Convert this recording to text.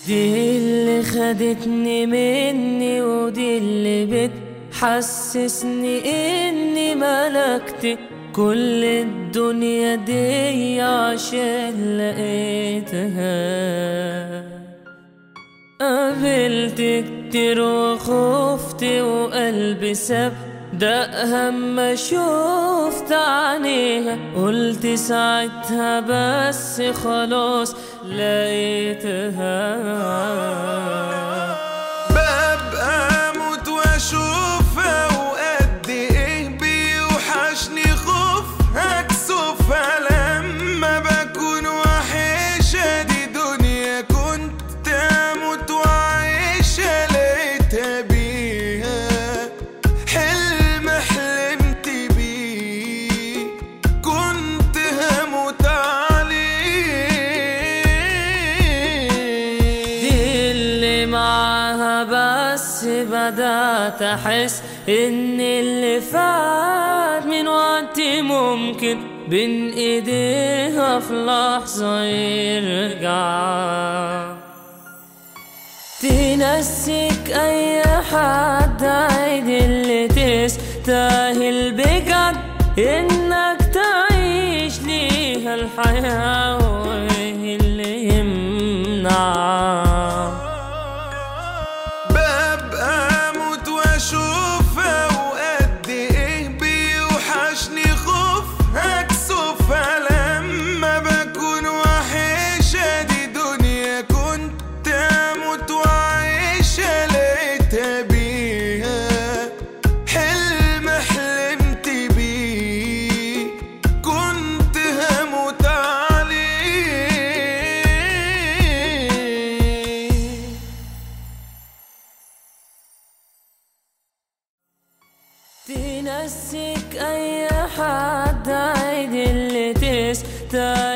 دي اللي خدتني مني ودي اللي بتحسسني اني ملكت كل الدنيا دي عشان لقيتها قابلت كتير وخفت وقلبي ساب دقها ما شفت عينيها قلت ساعتها بس خلاص لقيتها ببقى اموت واشوفها وقد ايه بيوحشني خوفها كسوفها لما بكون وحشة دي دنيا كنت اموت وعيشها لقيتها بيها حلم حلمت بيه كنت هموت عليه دي اللي معاها بس بدأت أحس إن اللي فات من وقتي ممكن بين إيديها في لحظة يرجع تنسيك أي حد عيد اللي تستاهل بجد إنك تعيش ليها الحياة وإيه اللي يمنع ببقى اموت واشوفها وقد ايه بيوحشني خوفها كسوفها لما بكون وحشة دي دنيا كنت اموت وعيشها لقيتها بيها حلم حلمت بيه كنت هموت عليه تنسيك أي حد عيد اللي تستاهل